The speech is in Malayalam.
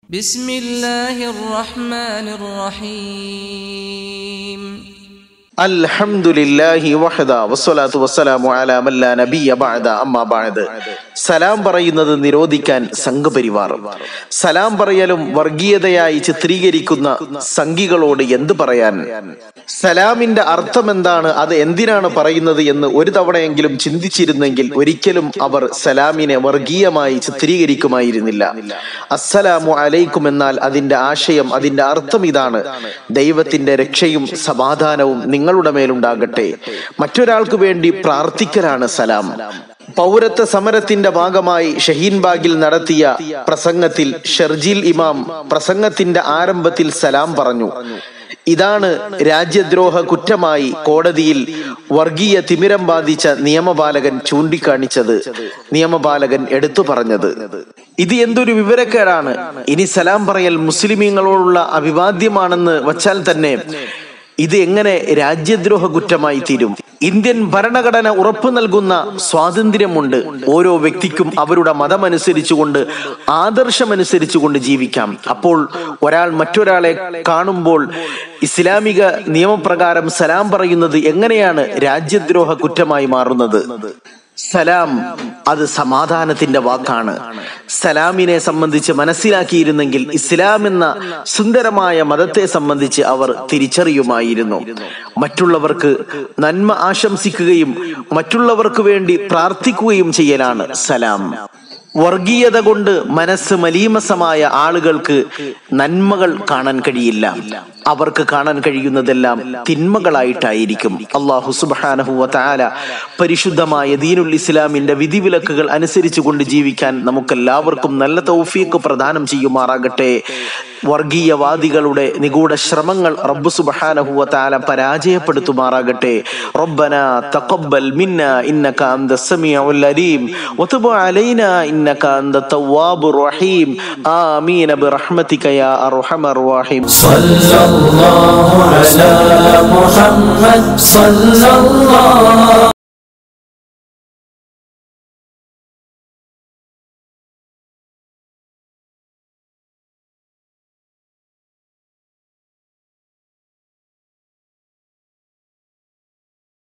بسم الله الرحمن الرحيم അൽഹംദുലില്ലാഹി വഹദ വസ്സലാത്തു വസ്സലാമു അലാ മല്ലാ നബിയ ബഅദ അമ്മാ ബഅദ് സലാം പറയുന്നത് നിരോധിക്കാൻ സംഘപരിവാർ സലാം പറയലും വർഗീയതയായി ചിത്രീകരിക്കുന്ന സംഘികളോട് എന്ത് പറയാൻ സലാമിന്റെ അർത്ഥം എന്താണ് അത് എന്തിനാണ് പറയുന്നത് എന്ന് ഒരു തവണയെങ്കിലും ചിന്തിച്ചിരുന്നെങ്കിൽ ഒരിക്കലും അവർ സലാമിനെ വർഗീയമായി ചിത്രീകരിക്കുമായിരുന്നില്ല അസ്സലാമു അലൈക്കും എന്നാൽ അതിന്റെ ആശയം അതിന്റെ അർത്ഥം ഇതാണ് ദൈവത്തിന്റെ രക്ഷയും സമാധാനവും നിങ്ങളുടെ മേലുണ്ടാകട്ടെ മറ്റൊരാൾക്ക് വേണ്ടി പ്രാർത്ഥിക്കലാണ് സലാം പൗരത്വ സമരത്തിന്റെ ഭാഗമായി ഷഹീൻബാഗിൽ നടത്തിയ പ്രസംഗത്തിൽ ഷർജീൽ ഇമാം പ്രസംഗത്തിന്റെ ആരംഭത്തിൽ സലാം പറഞ്ഞു ഇതാണ് രാജ്യദ്രോഹ കുറ്റമായി കോടതിയിൽ വർഗീയ തിമിരം ബാധിച്ച നിയമപാലകൻ ചൂണ്ടിക്കാണിച്ചത് നിയമപാലകൻ എടുത്തു പറഞ്ഞത് ഇത് എന്തൊരു വിവരക്കേടാണ് ഇനി സലാം പറയൽ മുസ്ലിമീങ്ങളോടുള്ള അഭിവാദ്യമാണെന്ന് വച്ചാൽ തന്നെ ഇത് എങ്ങനെ രാജ്യദ്രോഹ കുറ്റമായി തീരും ഇന്ത്യൻ ഭരണഘടന ഉറപ്പു നൽകുന്ന സ്വാതന്ത്ര്യമുണ്ട് ഓരോ വ്യക്തിക്കും അവരുടെ മതമനുസരിച്ചുകൊണ്ട് ആദർശമനുസരിച്ചുകൊണ്ട് ജീവിക്കാം അപ്പോൾ ഒരാൾ മറ്റൊരാളെ കാണുമ്പോൾ ഇസ്ലാമിക നിയമപ്രകാരം സലാം പറയുന്നത് എങ്ങനെയാണ് രാജ്യദ്രോഹ കുറ്റമായി മാറുന്നത് സലാം അത് സമാധാനത്തിന്റെ വാക്കാണ് സലാമിനെ സംബന്ധിച്ച് മനസ്സിലാക്കിയിരുന്നെങ്കിൽ ഇസ്ലാം എന്ന സുന്ദരമായ മതത്തെ സംബന്ധിച്ച് അവർ തിരിച്ചറിയുമായിരുന്നു മറ്റുള്ളവർക്ക് നന്മ ആശംസിക്കുകയും മറ്റുള്ളവർക്ക് വേണ്ടി പ്രാർത്ഥിക്കുകയും ചെയ്യലാണ് സലാം വർഗീയത കൊണ്ട് മനസ്സ് മലീമസമായ ആളുകൾക്ക് നന്മകൾ കാണാൻ കഴിയില്ല അവർക്ക് കാണാൻ കഴിയുന്നതെല്ലാം തിന്മകളായിട്ടായിരിക്കും അള്ളാഹു സുബാനഹുവ താല പരിശുദ്ധമായ ദീനുൽ ഇസ്ലാമിന്റെ വിധിവിലക്കുകൾ അനുസരിച്ചു കൊണ്ട് ജീവിക്കാൻ നമുക്കെല്ലാവർക്കും നല്ല തൗഫീക്ക് പ്രദാനം ചെയ്യുമാറാകട്ടെ വർഗീയവാദികളുടെ നിഗൂഢ ശ്രമങ്ങൾ റബ്ബു സുബഹാനഹുവ താല പരാജയപ്പെടുത്തുമാറാകട്ടെ റബ്ബന തഖബ്ബൽ മിന്ന ഇന്നക അന്ത സമീഉൽ അലീം വതുബ് അലൈന ഇന്നക അന്ത തവ്വാബുർ റഹീം ആമീൻ ബിറഹ്മതിക യാ അർഹമർ റഹീം صلى الله على محمد صلى الله